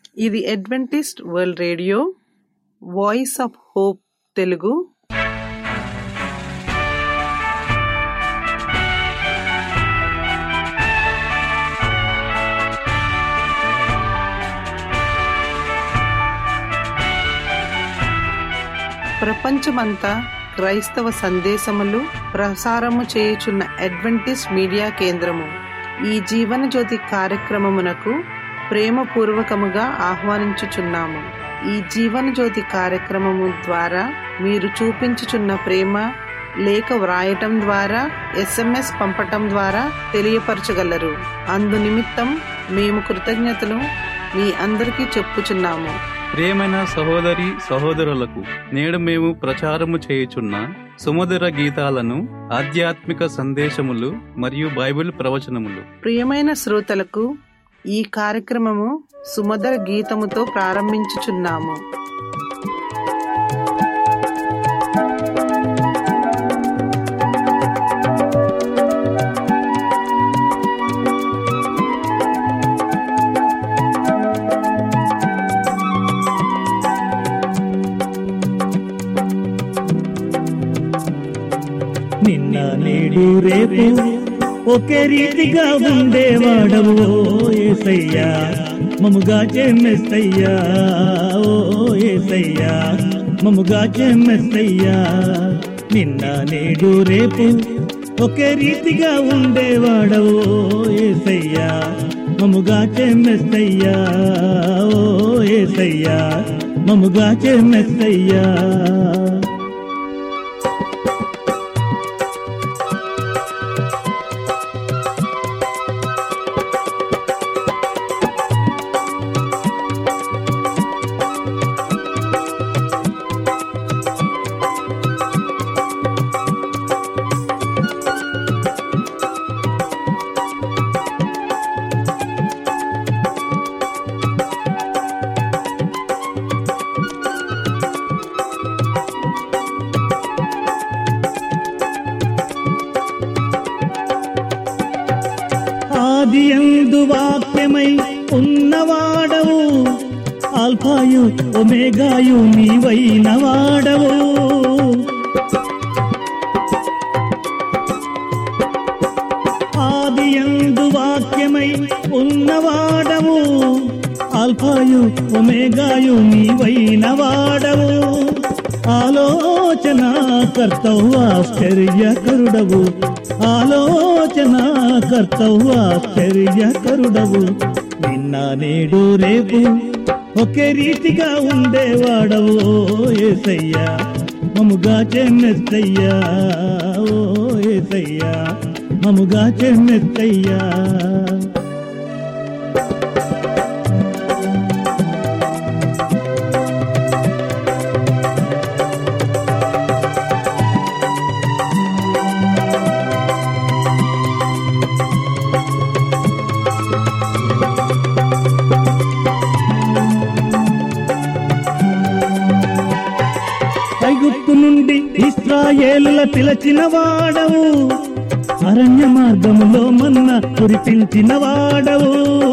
ఇది Adventist world radio voice of hope Telugu ప్రపంచమంతా క్రైస్తవ సందేశములు ప్రసారము చేయుచున్న అడ్వెంటిస్ట్ మీడియా కేంద్రము ఈ జీవన జ్యోతి కార్యక్రమమునకు ప్రేమపూర్వకముగా ఆహ్వానించుచున్నాము ఈ జీవన జ్యోతి కార్యక్రమము ద్వారా మీరు చూపించుచున్న ప్రేమ లేఖ వ్రాయటం ద్వారా ఎస్ఎంఎస్ పంపటం ద్వారా తెలియపరచగలరు అందు నిమిత్తం మేము కృతజ్ఞతలు మీ అందరికీ చెప్పుచున్నాము ప్రియమైన సహోదరి సహోదరులకు నేడు మేము ప్రచారము చేయుచున్న సుమధుర గీతాలను ఆధ్యాత్మిక సందేశములు మరియు బైబిల్ ప్రవచనములు ప్రియమైన శ్రోతలకు ఈ కార్యక్రమము సుమధుర గీతముతో ప్రారంభించుచున్నాము నిన్న నేడు రేపు ఒకే రీతిగా ఉండేవాడవు ఓ ఏసయ్యా మముగా చెమ్మెస్తయ్యా ఓ ఏసయ్యా మముగా చెమ్మెస్తయ్యా నిన్న నేడు రేపు ఒకే రీతిగా ఉండేవాడవు ఓ ఏసయ్యా మముగా చెమ్మెస్తయ్యా ఓ ఏసయ్యా మముగా చెమ్మెస్తయ్యా ఆది అందు వాక్యమై ఉన్నవాడవు ఆల్ఫాయు ఒమేగాయు నీవైన వాడవు ఆది అందు వాక్యమై ఉన్నవాడవు ఆల్ఫాయు ఒమేగాయు నీవైన వాడవు ఆలోచన కర్తవు ఆశ్చర్యకరుడవు ఆలోచన కర్తవు ఆశ్చర్యకరుడవు నిన్న నేడు రేపు ఒకే రీతిగా ఉండేవాడవు ఓ ఏసయ్యా మముగా చెన్నెత్తయ్యా ఓ ఏసయ్యా మముగా చెన్నెత్తయ్యా ఐగుప్తు నుండి ఇస్రాయేలుల పిలచిన వాడవు అరణ్య మార్గములో మన్న కురిపించిన వాడవు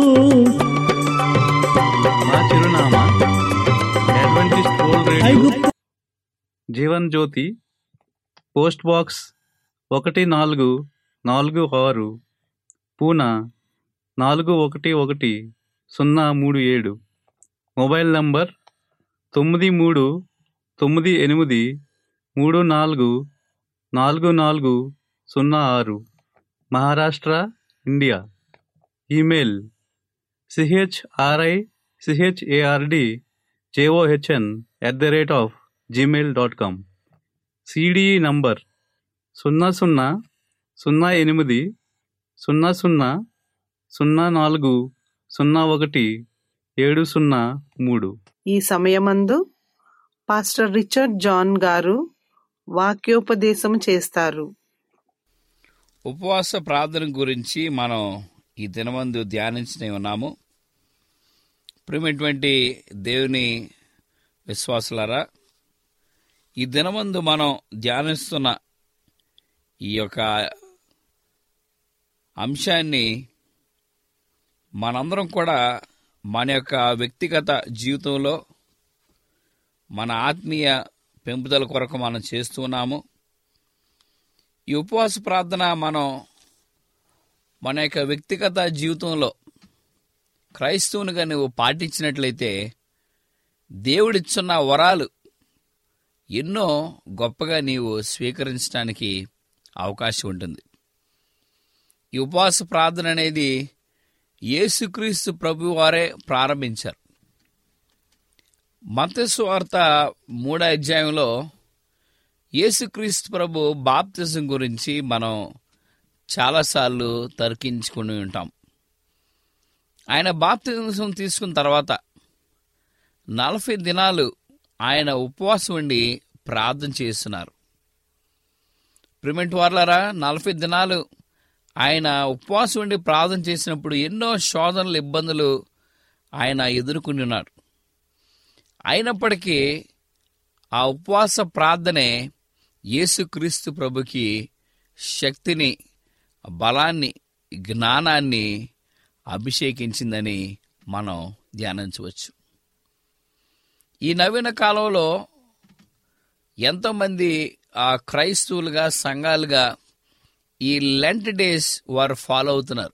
మా చిరునామా అడ్వెంటిస్ట్ వరల్డ్ రేడియో ఐగుప్తు జీవన్ జ్యోతి పోస్ట్ బాక్స్ ఒకటి నాలుగు నాలుగు ఆరు పూనా నాలుగు ఒకటి ఒకటి సున్నా మూడు ఏడు మొబైల్ నంబర్ తొమ్మిది మూడు తొమ్మిది ఎనిమిది మూడు నాలుగు నాలుగు నాలుగు సున్నా ఆరు Maharashtra India email C H R I C H A R D J O H N at the rate of Gmail dot com C D E number సున్నా సున్నా సున్నా ఎనిమిది సున్నా సున్నా సున్నా నాలుగు సున్నా ఒకటి ఏడు సున్నా మూడు ఈ సమయమందు పాస్టర్ రిచర్డ్ జాన్ గారు వాక్యోపదేశం చేస్తారు ఉపవాస ప్రార్థన గురించి మనం ఈ దినమందు ధ్యానించనే ఉన్నాము ప్రియమైనటువంటి దేవుని విశ్వాసులారా ఈ దినమందు మనం ధ్యానిస్తున్న ఈ యొక్క అంశాన్ని మనందరం కూడా మన యొక్క వ్యక్తిగత జీవితంలో మన ఆత్మీయ పెంపుదల కొరకు మనం చేస్తున్నాము ఈ ఉపవాస ప్రార్థన మనం మన యొక్క వ్యక్తిగత జీవితంలో క్రైస్తవునిగా నువ్వు పాటించినట్లయితే దేవుడిచ్చున్న వరాలు ఎన్నో గొప్పగా నీవు స్వీకరించడానికి అవకాశం ఉంటుంది ఈ ఉపవాస ప్రార్థన అనేది యేసుక్రీస్తు ప్రభు వారే ప్రారంభించారు మతస్సు వార్త మూడో అధ్యాయంలో యేసుక్రీస్తు ప్రభు బాప్తిజం గురించి మనం చాలాసార్లు తర్కించుకుని ఉంటాం ఆయన బాప్తిజం తీసుకున్న తర్వాత నలభై దినాలు ఆయన ఉపవాసం ఉండి ప్రార్థన చేస్తున్నారు ప్రిమెంట్ వార్లరా నలభై దినాలు ఆయన ఉపవాసం ఉండి ప్రార్థన చేసినప్పుడు ఎన్నో శోధనలు ఇబ్బందులు ఆయన ఎదుర్కొని ఉన్నాడు అయినప్పటికీ ఆ ఉపవాస ప్రార్థనే యేసుక్రీస్తు ప్రభుకి శక్తిని బలాన్ని జ్ఞానాన్ని అభిషేకించిందని మనం ధ్యానించవచ్చు ఈ నవీన కాలంలో ఎంతోమంది ఆ క్రైస్తవులుగా సంఘాలుగా ఈ లెంట్ డేస్ వారు ఫాలో అవుతున్నారు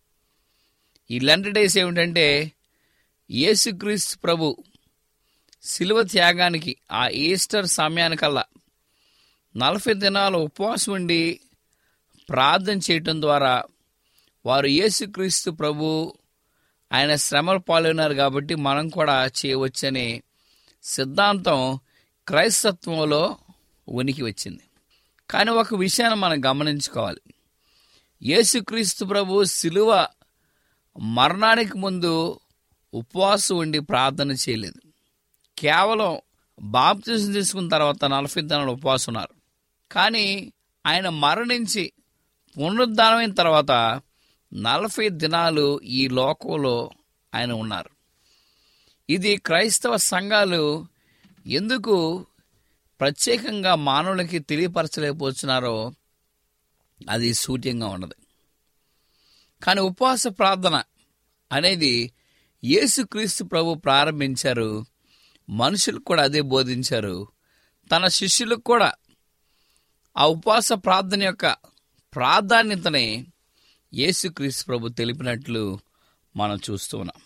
ఈ లెంట్ డేస్ ఏమిటంటే యేసుక్రీస్తు ప్రభు శిలువ త్యాగానికి ఆ ఈస్టర్ సమయానికల్లా నలభై దినాలు ఉపవాసం ఉండి ప్రార్థన చేయటం ద్వారా వారు యేసుక్రీస్తు ప్రభు ఆయన శ్రమలు పాల్గొన్నారు కాబట్టి మనం కూడా చేయవచ్చని సిద్ధాంతం క్రైస్తత్వంలో ఉనికి వచ్చింది కానీ ఒక విషయాన్ని మనం గమనించుకోవాలి యేసుక్రీస్తు ప్రభు శిలువ మరణానికి ముందు ఉపవాసం ఉండి ప్రార్థన చేయలేదు కేవలం బాప్తిజం తీసుకున్న తర్వాత నలభై దినాలు ఉపవాసం ఉన్నారు కానీ ఆయన మరణించి పునరుద్ధానమైన తర్వాత నలభై దినాలు ఈ లోకంలో ఆయన ఉన్నారు ఇది క్రైస్తవ సంఘాలు ఎందుకు ప్రత్యేకంగా మానవులకి తెలియపరచలేకపోతున్నారో అది సూట్యంగా ఉన్నది కానీ ఉపవాస ప్రార్థన అనేది యేసుక్రీస్తు ప్రభు ప్రారంభించారు మనుషులకు కూడా అదే బోధించారు తన శిష్యులకు కూడా ఆ ఉపవాస ప్రార్థన యొక్క ప్రాధాన్యతని యేసుక్రీస్తు ప్రభు తెలిపినట్లు మనం చూస్తూ ఉన్నాం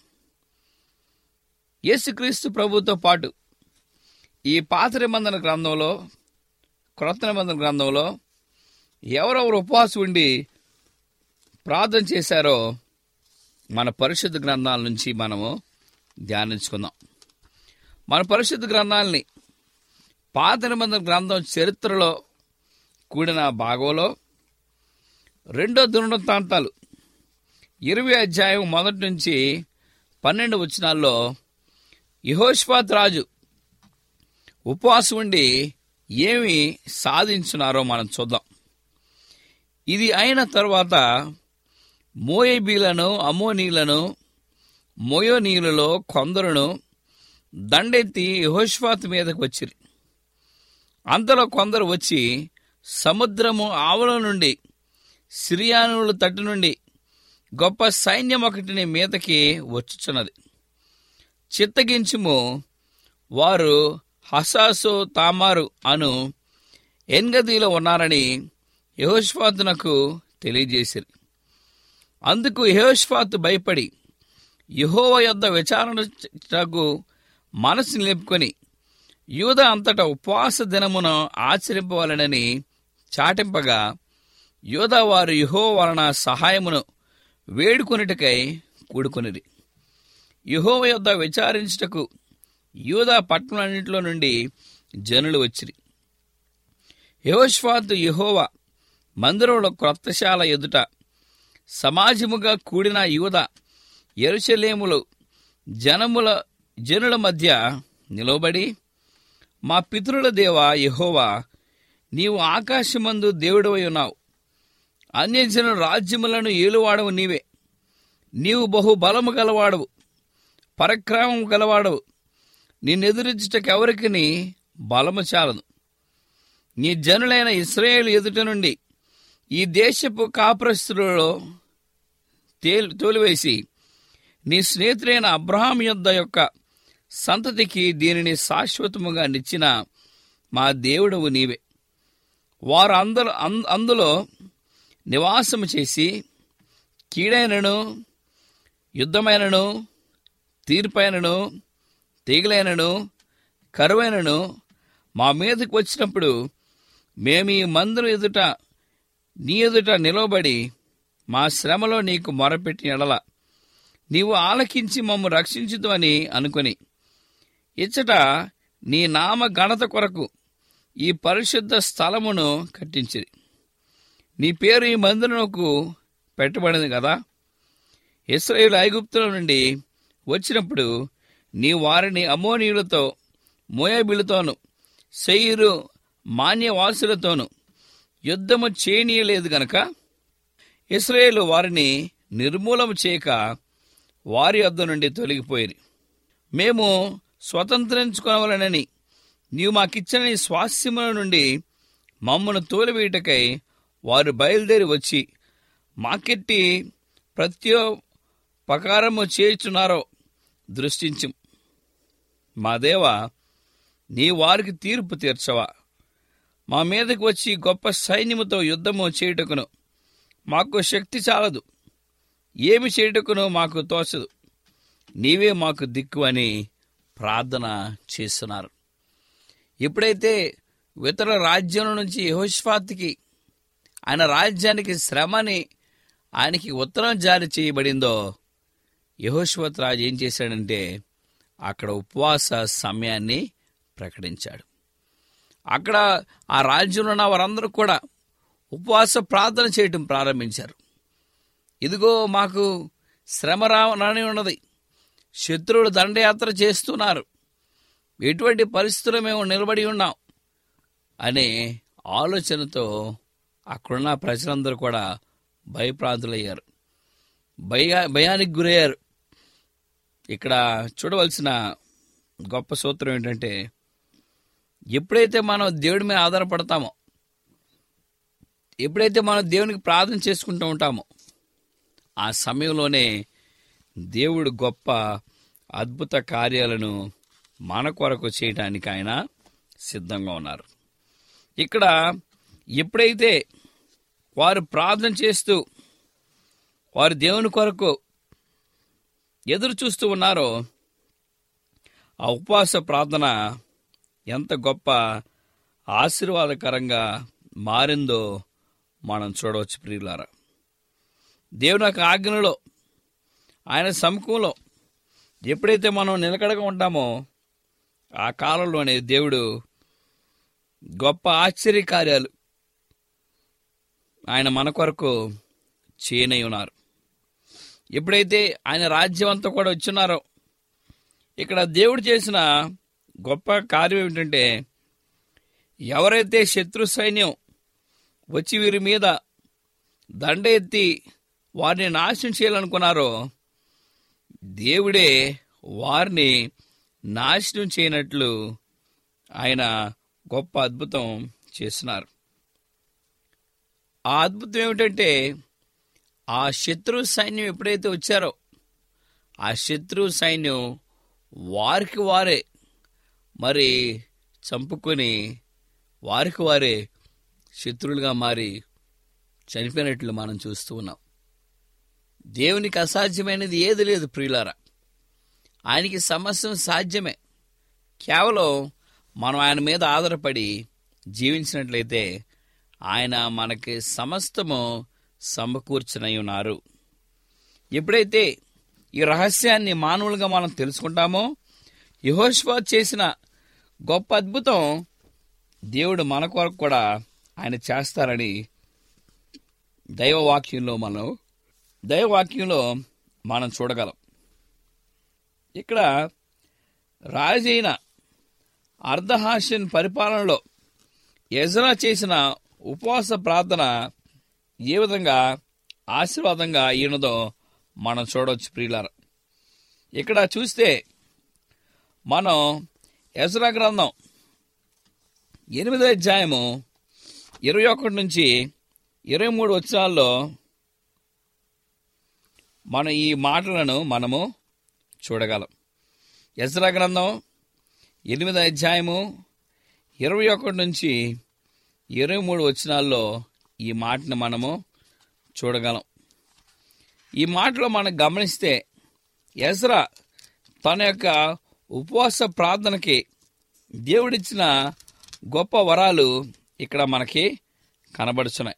యేసుక్రీస్తు ప్రభుతో పాటు ఈ పాత నిబంధన గ్రంథంలో క్రొత్త నిబంధన గ్రంథంలో ఎవరెవరు ఉపవాసం ఉండి ప్రార్థన చేశారో మన పరిశుద్ధ గ్రంథాల నుంచి మనము ధ్యానించుకుందాం మన పరిశుద్ధ గ్రంథాలని పాత నిబంధన గ్రంథం చరిత్రలో కూడిన భాగంలో రెండో దుర్నృత్తాంతాలు ఇరవై అధ్యాయం మొదటి నుంచి పన్నెండు వచనాల్లో యహోష్పాత్ రాజు ఉపవాసం ఉండి ఏమి సాధించున్నారో మనం చూద్దాం ఇది అయిన తర్వాత మోయబీలను అమోనీలను మోయోనీలలో కొందరును దండెత్తి యహోష్పాత్ మీదకు వచ్చిరి అంతలో కొందరు వచ్చి సముద్రము ఆవల నుండి సిరియానుల తట్టు నుండి గొప్ప సైన్యం ఒకటిని మీదకి వచ్చుచున్నది చిత్తగించుము వారు హసాసు తామారు అను ఎన్గదిలో ఉన్నారని యహోష్పాతునకు తెలియజేసిరి అందుకు యహోష్పాతు భయపడి యహోవ యొద్ద విచారణకు మనసు నిలుపుకొని యూద అంతటా ఉపవాస దినమును ఆచరింపవలనని చాటింపగా యూద వారు యహో వలన సహాయమును వేడుకొనుటకై కూడుకొనిరి యహోవ యొద్ద విచారించుటకు యూదా పట్టణాన్నింటిలో నుండి జనులు వచ్చిరి యహోష్వాతు యహోవా మందిరంలో క్రొత్తశాల ఎదుట సమాజముగా కూడిన యూద ఎరుషలేములు జనముల జనుల మధ్య నిలబడి మా పితరుల దేవ యహోవా నీవు ఆకాశమందు దేవుడవై ఉన్నావు అన్యజనుల రాజ్యములను ఏలువాడవు నీవే నీవు బహు బలము గలవాడవు పరక్రమం గలవాడవు నిన్నెదురించుటకెవరికి బలము చాలదు నీ జనులైన ఇస్రాయేల్ ఎదుట నుండి ఈ దేశపు కాపురస్తులలో తేలి తోలివేసి నీ స్నేహితుడైన అబ్రహాం యొద్ద యొక్క సంతతికి దీనిని శాశ్వతముగా నిచ్చిన మా దేవుడవు నీవే వారు అందరు అం- అందులో నివాసము చేసి కీడైనను యుద్ధమైనను తీర్పైనను తీగలైనను కరువైనను మా మీదకి వచ్చినప్పుడు మేము ఈ మందిరం ఎదుట నీ ఎదుట నిలవబడి మా శ్రమలో నీకు మొరపెట్టి ఎడల నీవు ఆలకించి మమ్ము రక్షించుదు అని అనుకొని ఇచ్చట నీ నామ ఘనత కొరకు ఈ పరిశుద్ధ స్థలమును కట్టించిరి నీ పేరు ఈ మందిరమునకు పెట్టబడింది కదా ఇస్రాయేల్ ఐగుప్తుల నుండి వచ్చినప్పుడు నీ వారిని అమోనీయులతో మోయాబిలతోను శైరు మాన్యవాసులతోను యుద్ధము చేయనీయలేదు గనక ఇస్రాయేలు వారిని నిర్మూలము చేయక వారి వద్ద నుండి తొలగిపోయిరి మేము స్వతంత్రించుకోవాలనని నీవు మాకిచ్చిన నీ స్వాస్థ్యముల నుండి మమ్మను తోలివేయటకై వారు బయలుదేరి వచ్చి మాకెట్టి ప్రత్యోపకారము చేయుచున్నారో దృష్టించు మా దేవ నీ వారికి తీర్పు తీర్చవా మా మీదకి వచ్చి గొప్ప సైన్యముతో యుద్ధము చేయుటకును మాకు శక్తి చాలదు ఏమి చేయుటకును మాకు తోచదు నీవే మాకు దిక్కు అని ప్రార్థన చేస్తున్నారు ఎప్పుడైతే ఇతర రాజ్యం నుంచి యహోష్ఫాత్కి ఆయన రాజ్యానికి శ్రమని ఆయనకి ఉత్తరం జారీ చేయబడిందో యహోష్వత్ రాజు ఏం చేశాడంటే అక్కడ ఉపవాస సమయాన్ని ప్రకటించాడు అక్కడ ఆ రాజ్యంలో ఉన్న వారందరూ కూడా ఉపవాస ప్రార్థన చేయటం ప్రారంభించారు ఇదిగో మాకు శ్రమ రాని ఉన్నది శత్రువులు దండయాత్ర చేస్తున్నారు ఎటువంటి పరిస్థితుల్లో మేము నిలబడి ఉన్నాం అనే ఆలోచనతో అక్కడున్న ప్రజలందరూ కూడా భయప్రాంతులయ్యారు భయ భయానికి గురయ్యారు ఇక్కడ చూడవలసిన గొప్ప సూత్రం ఏంటంటే ఎప్పుడైతే మనం దేవుడి మీద ఆధారపడతామో ఎప్పుడైతే మనం దేవునికి ప్రార్థన చేసుకుంటూ ఉంటామో ఆ సమయంలోనే దేవుడు గొప్ప అద్భుత కార్యాలను మన కొరకు చేయడానికి ఆయన సిద్ధంగా ఉన్నారు ఇక్కడ ఎప్పుడైతే వారు ప్రార్థన చేస్తూ వారు దేవుని కొరకు ఎదురు చూస్తూ ఉన్నారో ఆ ఉపవాస ప్రార్థన ఎంత గొప్ప ఆశీర్వాదకరంగా మారిందో మనం చూడవచ్చు ప్రియులారా దేవుని యొక్క ఆజ్ఞలో ఆయన సముఖంలో ఎప్పుడైతే మనం నిలకడగా ఉంటామో ఆ కాలంలోనే దేవుడు గొప్ప ఆశ్చర్య కార్యాలు ఆయన మన కొరకు చేయనై ఉన్నారు ఎప్పుడైతే ఆయన రాజ్యం అంతా కూడా వచ్చున్నారో ఇక్కడ దేవుడు చేసిన గొప్ప కార్యం ఏమిటంటే ఎవరైతే శత్రు సైన్యం వచ్చి వీరి మీద దండ ఎత్తి వారిని నాశనం చేయాలనుకున్నారో దేవుడే వారిని నాశనం చేయనట్లు ఆయన గొప్ప అద్భుతం చేస్తున్నారు ఆ అద్భుతం ఏమిటంటే ఆ శత్రు సైన్యం ఎప్పుడైతే వచ్చారో ఆ శత్రు సైన్యం వారికి వారే మరి చంపుకొని వారికి వారే శత్రువులుగా మారి చనిపోయినట్లు మనం చూస్తూ ఉన్నాం దేవునికి అసాధ్యమైనది ఏది లేదు ప్రియులారా ఆయనకి సమస్తం సాధ్యమే కేవలం మనం ఆయన మీద ఆధారపడి జీవించినట్లయితే ఆయన మనకి సమస్తము సమకూర్చనై ఉన్నారు ఎప్పుడైతే ఈ రహస్యాన్ని మానవులుగా మనం తెలుసుకుంటామో యహోష్వా చేసిన గొప్ప అద్భుతం దేవుడు మన కొరకు కూడా ఆయన చేస్తారని దైవవాక్యంలో మనం దైవవాక్యంలో మనం చూడగలం ఇక్కడ రాజైన అర్ధహాస్యన్ పరిపాలనలో ఎజరా చేసిన ఉపవాస ప్రార్థన ఏ విధంగా ఆశీర్వాదంగా అయినదో మనం చూడవచ్చు ప్రియులార ఇక్కడ చూస్తే మనం ఎజరా గ్రంథం ఎనిమిదో అధ్యాయము ఇరవై ఒకటి నుంచి ఇరవై మూడు వచ్చాల్లో మనం ఈ మాటలను మనము చూడగలం ఎజ్రా గ్రంథం ఎనిమిది అధ్యాయము ఇరవై ఒకటి నుంచి ఇరవై మూడు వచనాల్లో ఈ మాటను మనము చూడగలం ఈ మాటలో మనం గమనిస్తే ఎజ్రా తన యొక్క ఉపవాస ప్రార్థనకి దేవుడిచ్చిన గొప్ప వరాలు ఇక్కడ మనకి కనబడుచున్నాయి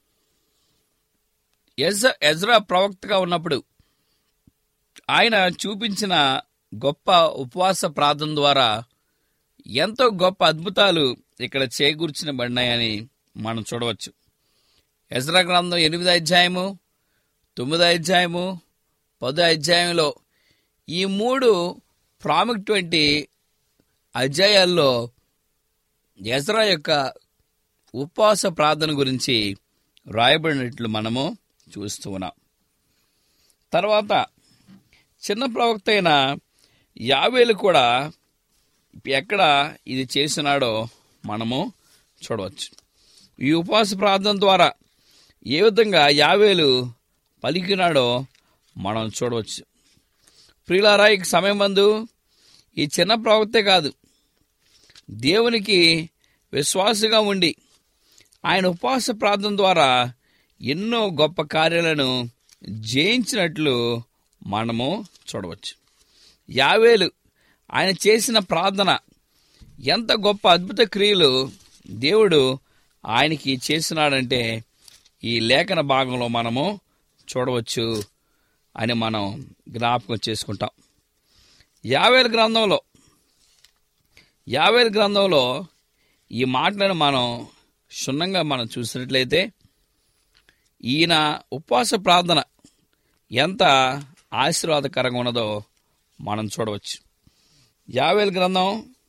ఎజ్ ఎజ్రా ప్రవక్తగా ఉన్నప్పుడు ఆయన చూపించిన గొప్ప ఉపవాస ప్రార్థన ద్వారా ఎంతో గొప్ప అద్భుతాలు ఇక్కడ చేకూర్చబడినాయని మనం చూడవచ్చు ఎజ్రా గ్రంథం ఎనిమిది అధ్యాయము తొమ్మిదో అధ్యాయము పదో అధ్యాయంలో ఈ మూడు ప్రాముఖ్యటువంటి అధ్యాయాల్లో ఎజ్రా యొక్క ఉపవాస ప్రార్థన గురించి రాయబడినట్లు మనము చూస్తూ ఉన్నాం తర్వాత చిన్న ప్రవక్త అయిన యావేలు కూడా ఎక్కడ ఇది చేసినాడో మనము చూడవచ్చు ఈ ఉపవాస ప్రార్థన ద్వారా ఏ విధంగా యావేలు పలికినాడో మనం చూడవచ్చు ప్రియులారా ఈ సమయం మందు ఈ చిన్న ప్రవక్తే కాదు దేవునికి విశ్వాసగా ఉండి ఆయన ఉపవాస ప్రార్థన ద్వారా ఎన్నో గొప్ప కార్యాలను జయించినట్లు మనము చూడవచ్చు యావేలు ఆయన చేసిన ప్రార్థన ఎంత గొప్ప అద్భుత క్రియలు దేవుడు ఆయనకి చేసినాడంటే ఈ లేఖన భాగంలో మనము చూడవచ్చు అని మనం జ్ఞాపకం చేసుకుంటాం యావేలు గ్రంథంలో యావేలు గ్రంథంలో ఈ మాటలను మనం క్షుణ్ణంగా మనం చూసినట్లయితే ఈయన ఉపవాస ప్రార్థన ఎంత ఆశీర్వాదకరంగా ఉన్నదో మనం చూడవచ్చు యావేల్ గ్రంథం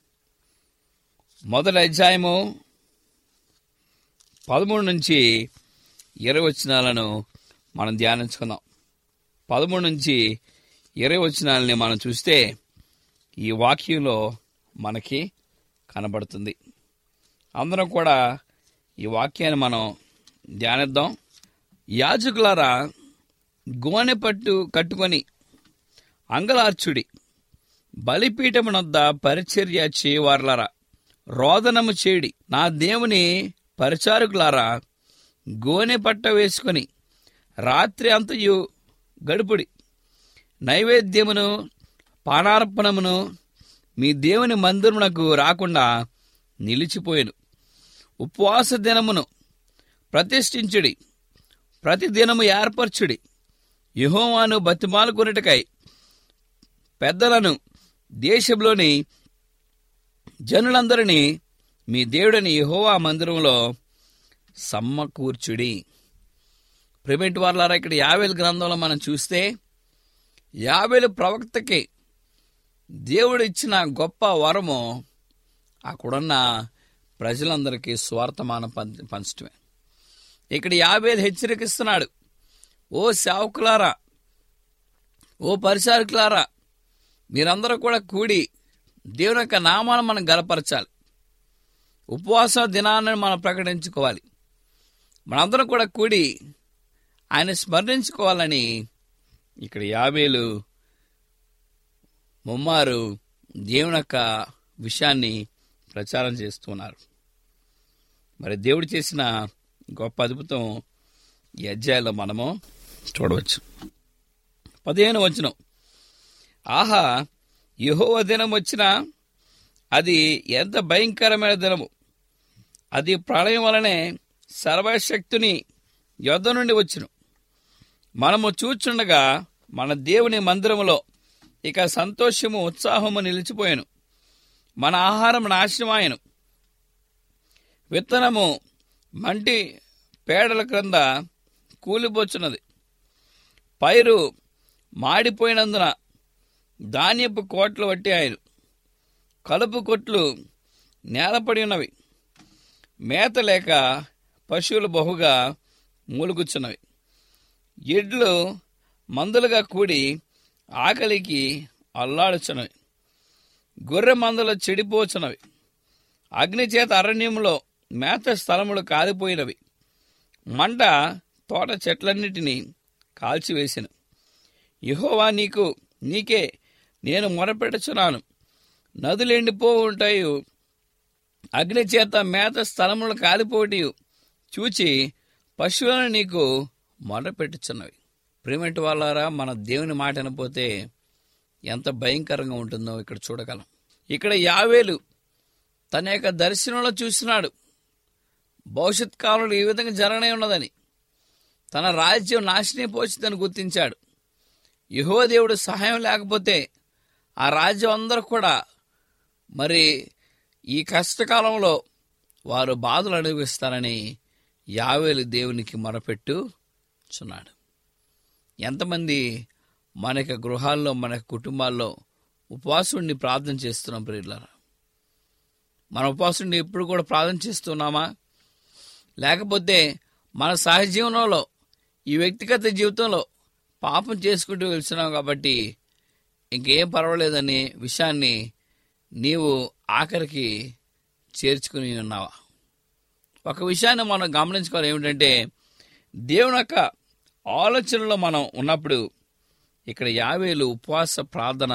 మొదటి అధ్యాయము పదమూడు నుంచి ఇరవై వచనాలను మనం ధ్యానించుకుందాం పదమూడు నుంచి ఇరవై వచనాలని మనం చూస్తే ఈ వాక్యంలో మనకి కనబడుతుంది అందరం కూడా ఈ వాక్యాన్ని మనం ధ్యానిద్దాం యాజకులారా గోనె పట్టు కట్టుకొని అంగలార్చుడి బలిపీఠమునొద్ద పరిచర్య చేయవార్లారా రోదనము చేడి నా దేవుని పరిచారకులారా గోనె పట్ట వేసుకొని రాత్రి అంతయు గడుపుడి నైవేద్యమును పానార్పణమును మీ దేవుని మందిరమునకు రాకుండా నిలిచిపోయాను ఉపవాస దినమును ప్రతిష్ఠించుడి ప్రతి దినము ఏర్పరచుడి యహోవాను బతిమాలు కొనుటకై పెద్దలను దేశంలోని జనులందరినీ మీ దేవుడని యహోవా మందిరంలో సమ్మకూర్చుడి ప్రిమెంట్ వార్లారా ఇక్కడ యావేలు గ్రంథంలో మనం చూస్తే యావేలు ప్రవక్తకి దేవుడు ఇచ్చిన గొప్ప వరము అక్కడున్న ప్రజలందరికీ స్వార్థమానం పం- పంచటమే ఇక్కడ యాభై హెచ్చరికిస్తున్నాడు ఓ సేవకులారా ఓ పరిచారకులారా మీరందరూ కూడా కూడి దేవుని యొక్క నామాన్ని మనం గలపరచాలి ఉపవాస దినాన్ని మనం ప్రకటించుకోవాలి మనందరం కూడా కూడి ఆయన స్మరించుకోవాలని ఇక్కడ యాభేలు ముమ్మారు దేవుని యొక్క విషయాన్ని ప్రచారం చేస్తున్నారు మరి దేవుడు చేసిన గొప్ప అద్భుతం ఈ అధ్యాయంలో మనము చూడవచ్చు పదిహేను వచనం ఆహా యెహోవా దినం వచ్చినా అది ఎంత భయంకరమైన దినము అది ప్రళయం వలనే సర్వశక్తుని యొద్ద నుండి వచ్చును మనము చూచుండగా మన దేవుని మందిరములో ఇక సంతోషము ఉత్సాహము నిలిచిపోయాను మన ఆహారం నాశనమాయను విత్తనము మంటి పేడల క్రింద కూలిపోచున్నది పైరు మాడిపోయినందున ధాన్యపు కోట్లు వట్టి ఆయన కలుపు కొట్లు నేలపడి ఉన్నవి మేత లేక పశువులు బహుగా మూలుగుచున్నవి ఎడ్లు మందులుగా కూడి ఆకలికి అల్లాడుచున్నవి గొర్రె మందలు చెడిపోచున్నవి అగ్నిచేత అరణ్యంలో మేత స్థలములు కాలిపోయినవి మంట తోట చెట్లన్నిటినీ కాల్చివేసిన యెహోవా నీకు నీకే నేను మొరపెట్టుచున్నాను నదులు ఎండిపో ఉంటాయి అగ్ని చేత మేత స్థలములు కాలిపోటి చూచి పశువులను నీకు మొరపెట్టుచున్నవి ప్రేమటి వాళ్ళారా మన దేవుని మాట వినపోతే ఎంత భయంకరంగా ఉంటుందో ఇక్కడ చూడగలం ఇక్కడ యావేలు తన యొక్క దర్శనంలో చూసినాడు భవిష్యత్ కాలంలో ఈ విధంగా జరగనే ఉన్నదని తన రాజ్యం నాశనైపోతుందని గుర్తించాడు యహో దేవుడు సహాయం లేకపోతే ఆ రాజ్యం అందరూ కూడా మరి ఈ కష్టకాలంలో వారు బాధలు అనుభవిస్తారని యావేలు దేవునికి మొరపెట్టు చున్నాడు ఎంతమంది మన యొక్క గృహాల్లో మన యొక్క కుటుంబాల్లో ఉపవాసం ఉండి ప్రార్థన చేస్తున్నాం ప్రియులారా మన ఉపవాసం ఉండి ఎప్పుడు కూడా ప్రార్థన చేస్తున్నామా లేకపోతే మన సహజీవనంలో ఈ వ్యక్తిగత జీవితంలో పాపం చేసుకుంటూ వెళ్తున్నాం కాబట్టి ఇంకేం పర్వాలేదనే విషయాన్ని నీవు ఆఖరికి చేర్చుకుని ఉన్నావా ఒక విషయాన్ని మనం గమనించుకోవాలి ఏమిటంటే దేవుని యొక్క ఆలోచనలో మనం ఉన్నప్పుడు ఇక్కడ యావేలు ఉపవాస ప్రార్థన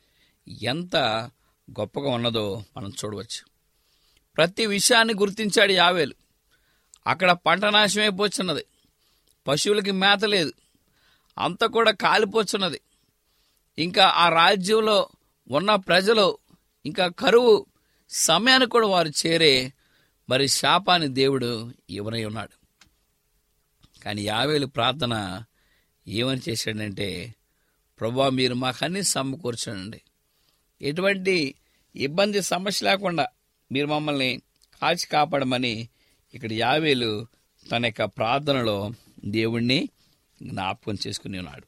ఎంత గొప్పగా ఉన్నదో మనం చూడవచ్చు ప్రతి విషయాన్ని గుర్తించాడు యావేలు అక్కడ పంట నాశమైపోతున్నది పశువులకి మేత లేదు అంతా కూడా కాలిపోతున్నది ఇంకా ఆ రాజ్యంలో ఉన్న ప్రజలు ఇంకా కరువు సమయానికి కూడా వారు చేరే మరి శాపాన్ని దేవుడు ఇవ్వనై ఉన్నాడు కానీ యావేలు ప్రార్థన ఏమని చేశాడంటే ప్రభా మీరు మాకన్నీ సమకూర్చండి ఎటువంటి ఇబ్బంది సమస్య లేకుండా మీరు మమ్మల్ని కాచి కాపాడమని ఇక్కడ యావేలు తన యొక్క ప్రార్థనలో దేవుణ్ణి జ్ఞాపకం చేసుకుని ఉన్నాడు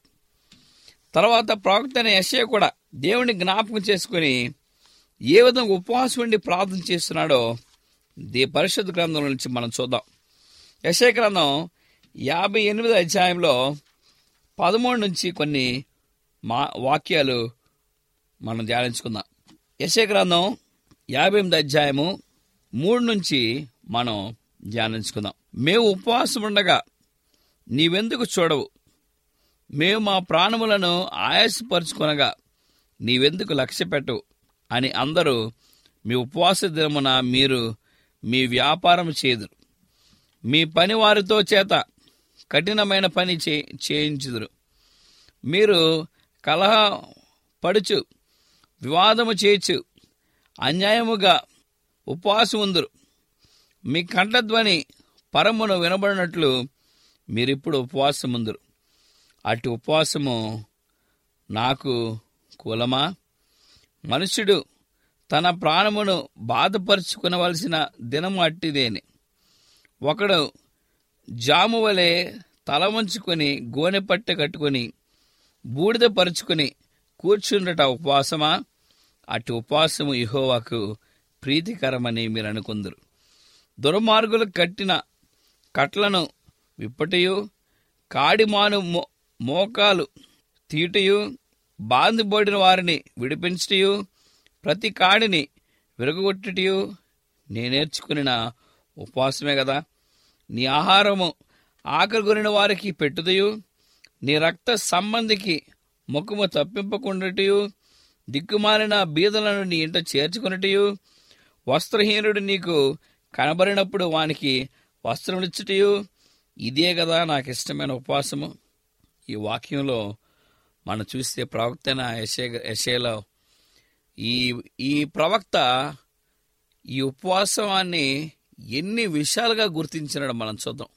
తర్వాత ప్రవక్త అయిన యెషయా కూడా దేవుణ్ణి జ్ఞాపకం చేసుకుని ఏ విధంగా ఉపవాసం ఉండి ప్రార్థన చేస్తున్నాడో దే పరిశుద్ధ గ్రంథం నుంచి మనం చూద్దాం యశయ గ్రంథం యాభై ఎనిమిది అధ్యాయంలో పదమూడు నుంచి కొన్ని మా వాక్యాలు మనం ధ్యానించుకుందాం యశయ గ్రంథం యాభై ఎనిమిది అధ్యాయము మూడు నుంచి మనం ధ్యానించుకుందాం మేము ఉపవాసం ఉండగా నీవెందుకు చూడవు మేము మా ప్రాణములను ఆయాసపరుచుకొనగా నీవెందుకు లక్ష్య పెట్టవు అని అందరూ మీ ఉపవాస దినమున మీరు మీ వ్యాపారం చేదురు మీ పని వారితో చేత కఠినమైన పని చే చేయించుదురు మీరు కలహ పడుచు వివాదము చేయొచ్చు అన్యాయముగా ఉపవాసం ఉందరు మీ కంఠధ్వని పరమును వినబడినట్లు మీరిప్పుడు ఉపవాసం ఉందరు అటు ఉపవాసము నాకు కులమా మనుష్యుడు తన ప్రాణమును బాధపరుచుకునవలసిన దినము అట్టిదేని ఒకడు జాము వలె తల వంచుకొని గోనె పట్టె కట్టుకొని బూడిద పరుచుకొని కూర్చుండట ఉపవాసమా అటు ఉపవాసము ఇహోవాకు ప్రీతికరమని మీరు అనుకుందరు దుర్మార్గులు కట్టిన కట్లను విప్పటయు కాడిమాను మో మోకాలు తీటయు బాందిబడిన వారిని విడిపించటయు ప్రతి కాడిని విరగొట్టుటయు నే నేర్చుకున్న ఉపవాసమే కదా నీ ఆహారము ఆకలిగొనిన వారికి పెట్టుదయు నీ రక్త సంబంధికి ముఖము తప్పింపకుండాటయు దిక్కుమాలిన బీదలను నీ ఇంట చేర్చుకున్నటయు వస్త్రహీనుడు నీకు కనబడినప్పుడు వానికి వస్త్రములిచ్చుటయు ఇదే కదా నాకు ఇష్టమైన ఉపవాసము ఈ వాక్యంలో మనం చూస్తే ప్రవక్త అయిన యెషయ యెషయలో ఈ ఈ ప్రవక్త ఈ ఉపవాసాన్ని ఎన్ని విషయాలుగా గుర్తించినాడో మనం చూద్దాం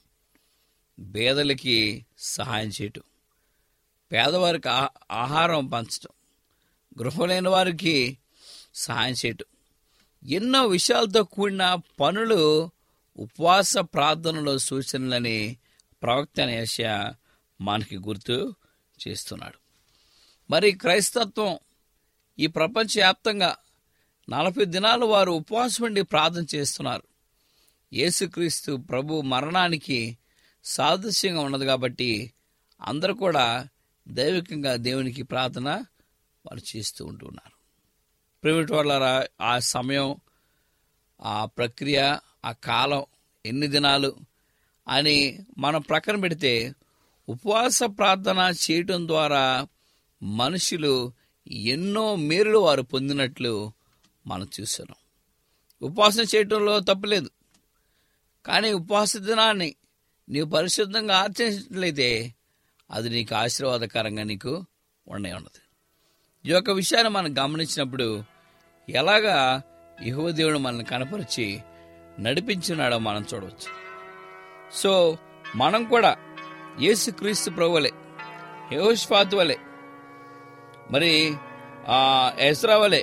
పేదలకి సహాయం చేయటం పేదవారికి ఆ- ఆహారం పంచటం గృహం లేని వారికి సహాయం చేయటం ఎన్నో విషయాలతో కూడిన పనులు ఉపవాస ప్రార్థనలో సూచనలని ప్రవక్త అయిన యెషయా మనకి గుర్తు చేస్తున్నాడు మరి క్రైస్తత్వం ఈ ప్రపంచవ్యాప్తంగా నలభై దినాలు వారు ఉపవాసం ఉండి ప్రార్థన చేస్తున్నారు యేసుక్రీస్తు ప్రభు మరణానికి సాదృశ్యంగా ఉన్నది కాబట్టి అందరూ కూడా దైవికంగా దేవునికి ప్రార్థన వారు చేస్తూ ఉంటున్నారు ప్రైవేట్ వాళ్ళ ఆ సమయం ఆ ప్రక్రియ ఆ కాలం ఎన్ని దినాలు అని మనం ప్రక్కన పెడితే ఉపవాస ప్రార్థన చేయటం ద్వారా మనుషులు ఎన్నో మేలులు వారు పొందినట్లు మనం చూస్తున్నాం ఉపవాసం చేయటంలో తప్పులేదు కానీ ఉపవాస దినాన్ని నీవు పరిశుద్ధంగా ఆచరించినట్లయితే అది నీకు ఆశీర్వాదకరంగా నీకు ఉండే ఉన్నది ఈ యొక్క విషయాన్ని మనం గమనించినప్పుడు ఎలాగా యహోవ దేవుడు మనల్ని కనపరిచి నడిపించున్నాడో మనం చూడవచ్చు సో మనం కూడా యేసుక్రీస్తు ప్రభువలే యహోష్పాత్ వలె మరి ఆ ఎస్రా వలె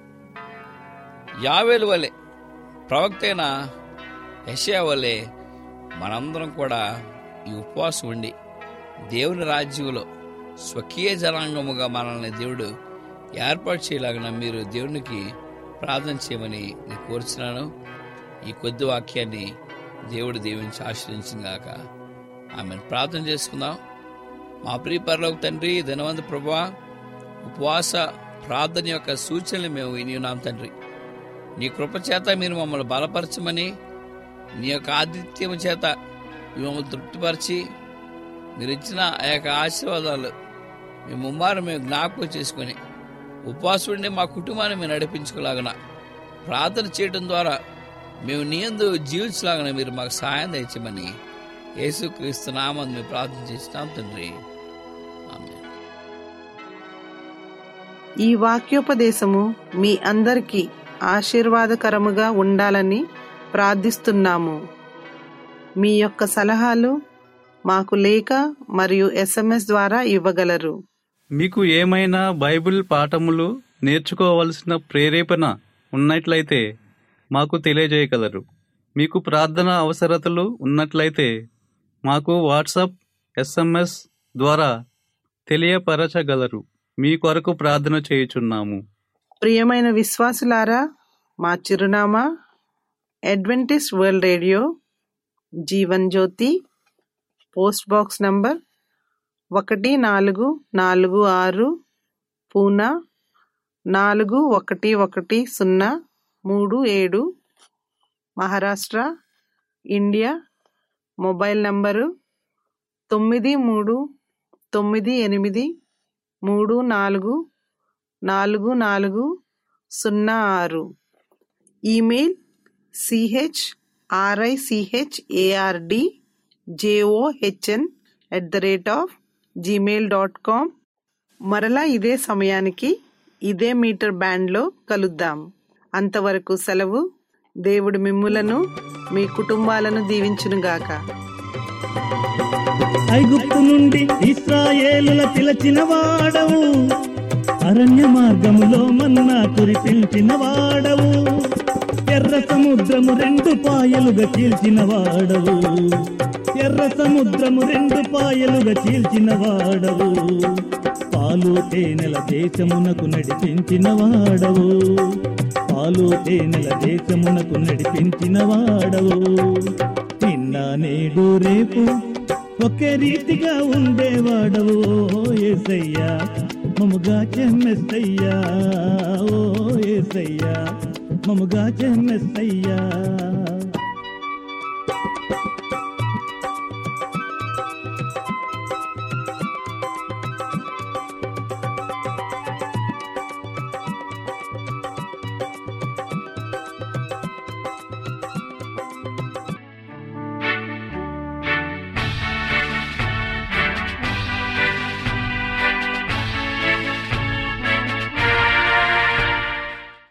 యావేలు వలె ప్రవక్త అయిన యషయా వలె మనందరం కూడా ఈ ఉపవాసం ఉండి దేవుని రాజ్యంలో స్వకీయ జనాంగముగా మనల్ని దేవుడు ఏర్పాటు చేయలాగిన మీరు దేవునికి ప్రార్థన చేయమని నేను కోరుచున్నాను ఈ కొద్ది వాక్యాన్ని దేవుడు దీవించి ఆశ్రయించిందాక ఆమెను ప్రార్థన చేసుకుందాం మా ప్రియ పరలోక తండ్రి ధనవంత ప్రభా ఉపవాస ప్రార్థన యొక్క సూచనలు మేము విని ఉన్నాం తండ్రి నీ కృప చేత మీరు మమ్మల్ని బలపరచమని నీ యొక్క ఆతిథ్యం చేత మమ్మల్ని తృప్తిపరిచి మీరు ఇచ్చిన ఆ యొక్క ఆశీర్వాదాలు మేము ముమ్మారు మేము జ్ఞాపకం చేసుకొని ఉపవాసం ఉండి మా కుటుంబాన్ని మేము నడిపించుకోలాగన ప్రార్థన చేయడం ద్వారా మేము నీయందు జీవించలాగన మీరు మాకు సహాయం దయచమని యేసుక్రీస్తు నామని మేము ప్రార్థన చేస్తున్నాం తండ్రి ఆమేన్. ఈ వాక్యోపదేశము మీ అందరికీ ఆశీర్వాదకరముగా ఉండాలని ప్రార్థిస్తున్నాము మీ యొక్క సలహాలు మాకు లేఖ మరియు ఎస్ఎంఎస్ ద్వారా ఇవ్వగలరు మీకు ఏమైనా బైబిల్ పాఠములు నేర్చుకోవలసిన ప్రేరేపణ ఉన్నట్లయితే మాకు తెలియజేయగలరు మీకు ప్రార్థన అవసరతలు ఉన్నట్లయితే మాకు వాట్సాప్ ఎస్ఎంఎస్ ద్వారా తెలియపరచగలరు మీ కొరకు ప్రార్థన చేయుచున్నాము ప్రియమైన విశ్వాసులారా మా చిరునామా Adventist world radio Jeevan Jyothi post box number ఒకటి నాలుగు నాలుగు ఆరు పూనా నాలుగు ఒకటి ఒకటి సున్నా మూడు ఏడు మహారాష్ట్ర ఇండియా మొబైల్ నంబరు తొమ్మిది మూడు తొమ్మిది ఎనిమిది మూడు నాలుగు నాలుగు నాలుగు సున్నా ఆరు email C H R I C H A R D J O H N at the rate of Gmail dot com మరలా ఇదే సమయానికి ఇదే మీటర్ బ్యాండ్లో కలుద్దాం అంతవరకు సెలవు దేవుడు మిమ్ములను మీ కుటుంబాలను దీవించునుగాక ఐగుప్తు నుండి ఇస్రాయేలుల పిలచిన వాడవు అరణ్య మార్గములో మన్నా కురిపించిన వాడవు ఎర్ర సముద్రము రెండు పాయలుగా చీల్చిన వాడవు ఎర్ర సముద్రము రెండు పాయలుగా చీల్చిన వాడవు పాలు తేనెల దేశమునకు నడిపించిన వాడవు పాలు తేనెల దేశమునకు నడిపించిన వాడవు నిన్న నేడు రేపు ఒకే రీతిగా ఉండేవాడవు ఓ ఏసయ్యా మముగా చెమ్మెస్తయ్యా ఓ ఏసయ్యా మముగా చెమ్మెస్తయ్యా